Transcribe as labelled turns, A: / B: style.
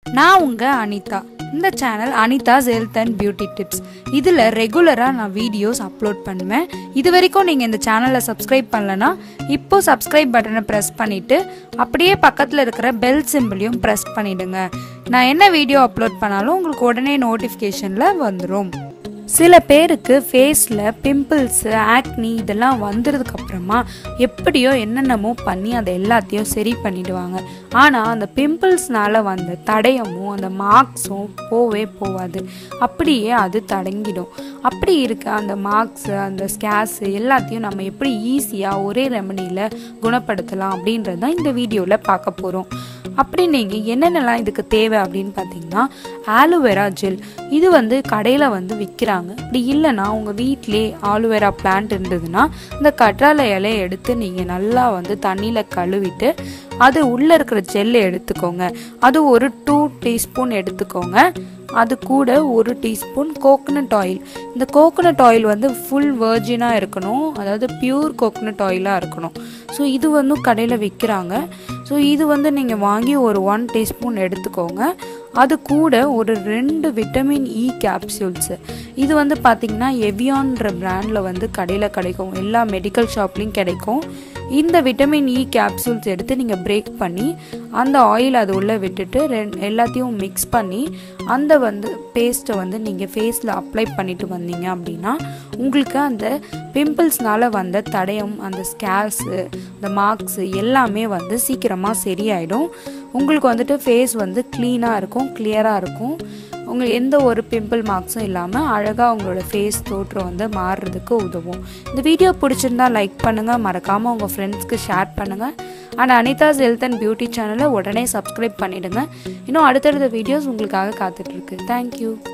A: நான் உங்க அனிதா இந்த channel Anitha's health and beauty tips இதில் ரெகுலராக நான் வீடியோஸ் அப்லோட் பண்ணுவேன் இது வரைக்கும் நீங்கள் இந்த சேனலை சப்ஸ்கிரைப் பண்ணலனா இப்போ சப்ஸ்கிரைப் பட்டனை ப்ரெஸ் பண்ணிவிட்டு அப்படியே பக்கத்தில் இருக்கிற பெல் சிம்பிளையும் ப்ரெஸ் பண்ணிடுங்க நான் என்ன வீடியோ அப்லோட் பண்ணாலும் உங்களுக்கு உடனே நோட்டிஃபிகேஷனில் வந்துடும் சில பேருக்கு ஃபேஸில் பிம்பிள்ஸு ஆக்னி இதெல்லாம் வந்ததுக்கு அப்புறமா எப்படியோ என்னென்னமோ பண்ணி அதை எல்லாத்தையும் சரி பண்ணிடுவாங்க ஆனால் அந்த பிம்பிள்ஸ்னால வந்த தடயமும் அந்த மார்க்ஸும் போவே போகாது அப்படியே அது தடங்கிடும் அப்படி இருக்க அந்த மார்க்ஸு அந்த ஸ்கேஸு எல்லாத்தையும் நம்ம எப்படி ஈஸியாக ஒரே ரெமடியில் குணப்படுத்தலாம் அப்படின்றது தான் இந்த வீடியோவில் பார்க்க போகிறோம் அப்படி நீங்கள் என்னென்னலாம் இதுக்கு தேவை அப்படின்னு பார்த்தீங்கன்னா ஆலோவேரா ஜெல் இது வந்து கடையில் வந்து விற்கிறாங்க அப்படி இல்லைன்னா உங்கள் வீட்டிலே ஆலோவேரா பிளான்ட் இருந்ததுன்னா இந்த கற்றாழை இலையை எடுத்து நீங்கள் நல்லா வந்து தண்ணியில் கழுவிட்டு அது உள்ளே இருக்கிற ஜெல்லை எடுத்துக்கோங்க அது ஒரு டூ டீஸ்பூன் எடுத்துக்கோங்க அது கூட ஒரு டீஸ்பூன் கோகனட் ஆயில் இந்த கோகனட் ஆயில் வந்து ஃபுல் வேர்ஜினாக இருக்கணும் அதாவது பியூர் கோகனட் ஆயிலாக இருக்கணும் ஸோ இது வந்து கடையில் விற்கிறாங்க ஸோ இது வந்து நீங்கள் வாங்கி ஒரு ஒன் டீஸ்பூன் எடுத்துக்கோங்க அது கூட ஒரு ரெண்டு விட்டமின் இ கேப்சூல்ஸு இது வந்து பார்த்திங்கன்னா எவியான்ற பிராண்டில் வந்து கடையில் கிடைக்கும் எல்லா மெடிக்கல் ஷாப்லேயும் கிடைக்கும் இந்த விட்டமின் இ கேப்சூல்ஸ் எடுத்து நீங்கள் பிரேக் பண்ணி அந்த ஆயில் அது உள்ளே விட்டுட்டு ரெண் எல்லாத்தையும் மிக்ஸ் பண்ணி அந்த வந்து பேஸ்ட்டை வந்து நீங்கள் ஃபேஸில் அப்ளை பண்ணிட்டு வந்தீங்க அப்படின்னா உங்களுக்கு அந்த பிம்பிள்ஸ்னால வந்த தடயம் அந்த ஸ்கேர்ஸு இந்த மார்க்ஸு எல்லாமே வந்து சீக்கிரமாக சரியாயிடும் உங்களுக்கு வந்துட்டு ஃபேஸ் வந்து க்ளீனாக இருக்கும் கிளியராக இருக்கும் உங்களுக்கு எந்த ஒரு பிம்பிள் மார்க்ஸும் இல்லாமல் அழகாக உங்களோட ஃபேஸ் தோற்றம் வந்து மாறுறதுக்கு உதவும் இந்த வீடியோ பிடிச்சிருந்தா லைக் பண்ணுங்கள் மறக்காமல் உங்கள் ஃப்ரெண்ட்ஸ்க்கு ஷேர் பண்ணுங்கள் and Anitha's health and beauty சேனலை உடனே சப்ஸ்கிரைப் பண்ணிவிடுங்க இன்னும் அடுத்தடுத்த வீடியோஸ் உங்களுக்காக காத்துட்ருக்கு தேங்க்யூ